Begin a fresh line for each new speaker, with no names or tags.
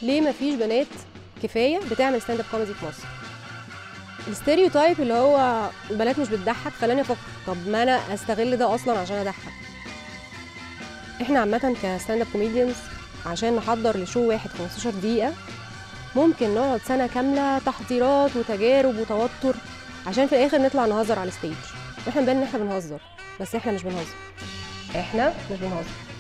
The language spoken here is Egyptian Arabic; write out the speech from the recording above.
ليه مفيش بنات كفايه بتعمل ستاند اب كوميدي في مصر الستيريوتايب اللي هو البنات مش بتضحك خلاني افكر طب ما انا استغل ده اصلا عشان اضحك احنا عامه كستاند اب كوميديانز عشان نحضر لشو واحد 15 دقيقه ممكن نقعد سنه كامله تحضيرات وتجارب وتوتر عشان في الاخر نطلع نهزر على الستيج واحنا نبان ان احنا بنهزر بس احنا مش بنهزر احنا مش بنهزر